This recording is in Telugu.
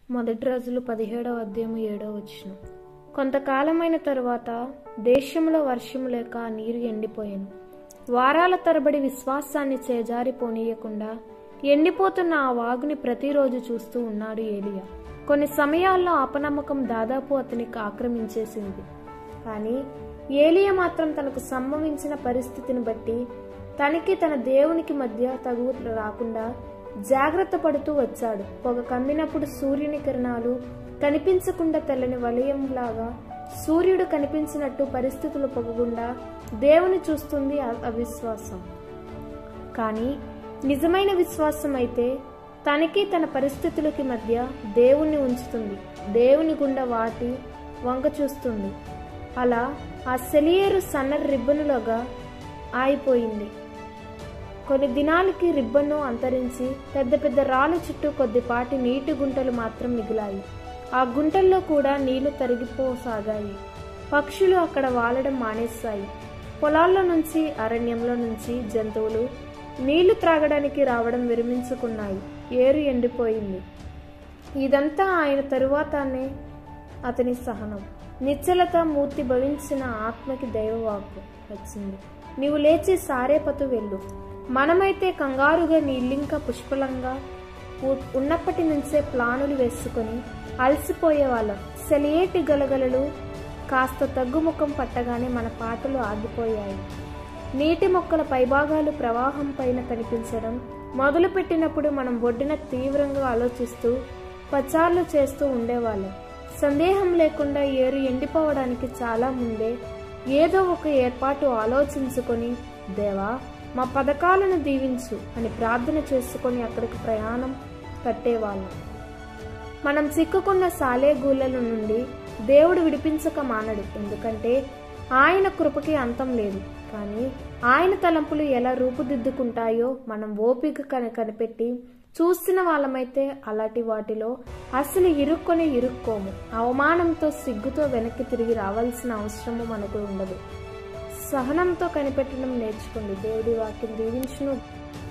మొదటి రోజులు పదిహేడవ అధ్యాయం ఏడవ వచ్చిన కొంతకాలమైన తరువాత దేశంలో వర్షము లేక ఆ నీరు ఎండిపోయాను వారాల తరబడి విశ్వాసాన్ని చేజారిపోనీయకుండా ఎండిపోతున్న ఆ వాగుని ప్రతిరోజు చూస్తూ ఉన్నాడు ఏలియా కొన్ని సమయాల్లో అపనమ్మకం దాదాపు అతనికి ఆక్రమించేసింది కానీ ఏలియా మాత్రం తనకు సంభవించిన పరిస్థితిని బట్టి తనకి తన దేవునికి మధ్య తగువ రాకుండా జాగ్రత్త పడుతూ వచ్చాడు పొగ కమ్మినప్పుడు సూర్యుని కిరణాలు కనిపించకుండా తెల్లని వలయంలాగా సూర్యుడు కనిపించినట్టు పరిస్థితులు పొగకుండా దేవుని చూస్తుంది అ- అవిశ్వాసం కానీ నిజమైన విశ్వాసం అయితే తనకి తన పరిస్థితులకి మధ్య దేవుణ్ణి ఉంచుతుంది దేవుని గుండా వాటి వంక చూస్తుంది అలా ఆ సెలియేరు సన్నర్ రిబ్బనులుగా ఆగిపోయింది కొన్ని దినాలకి రిబ్బన్ను అంతరించి పెద్ద పెద్ద రాళ్ళ చుట్టూ కొద్దిపాటి నీటి గుంటలు మాత్రం మిగిలాయి ఆ గుంటల్లో కూడా నీళ్లు తరిగిపోసాగాయి పక్షులు అక్కడ వాలడం మానేశాయి పొలాల్లో నుంచి అరణ్యంలో నుంచి జంతువులు నీళ్లు త్రాగడానికి రావడం విరమించుకున్నాయి ఏరు ఎండిపోయింది ఇదంతా ఆయన తరువాతనే అతని సహనం నిశ్చలత మూర్తి భవించిన ఆత్మకి దైవవాక్కు వచ్చింది నీవు లేచి సారేపతు వెళ్ళు మనమైతే కంగారుగా నీళ్ళింక పుష్పలంగా ఉ- ఉన్నప్పటి నుంచే ప్లానులు వేసుకొని అలసిపోయేవాళ్ళం సెలియేటి గలగలలు కాస్త తగ్గుముఖం పట్టగానే మన పాటలు ఆగిపోయాయి నీటి మొక్కల పైభాగాలు ప్రవాహం పైన కనిపించడం మొదలుపెట్టినప్పుడు మనం ఒడ్డున తీవ్రంగా ఆలోచిస్తూ పచార్లు చేస్తూ ఉండేవాళ్ళం సందేహం లేకుండా ఏరు ఎండిపోవడానికి చాలా ముందే ఏదో ఒక ఏర్పాటు ఆలోచించుకొని దేవా మా పథకాలను దీవించు అని ప్రార్థన చేసుకొని అక్కడికి ప్రయాణం కట్టేవాళ్ళం మనం చిక్కుకున్న సాలేగూళ్ళల నుండి దేవుడు విడిపించక మానడు ఎందుకంటే ఆయన కృపకి అంతం లేదు కానీ ఆయన తలంపులు ఎలా రూపుదిద్దుకుంటాయో మనం ఓపిక కని కనిపెట్టి చూసిన వాళ్ళమైతే అలాంటి వాటిలో అసలు ఇరుక్కొని ఇరుక్కోము అవమానంతో సిగ్గుతో వెనక్కి తిరిగి రావాల్సిన అవసరము మనకు ఉండదు సహనంతో కనిపెట్టడం నేర్చుకోండి దేవుడి వాక్యం దీవించును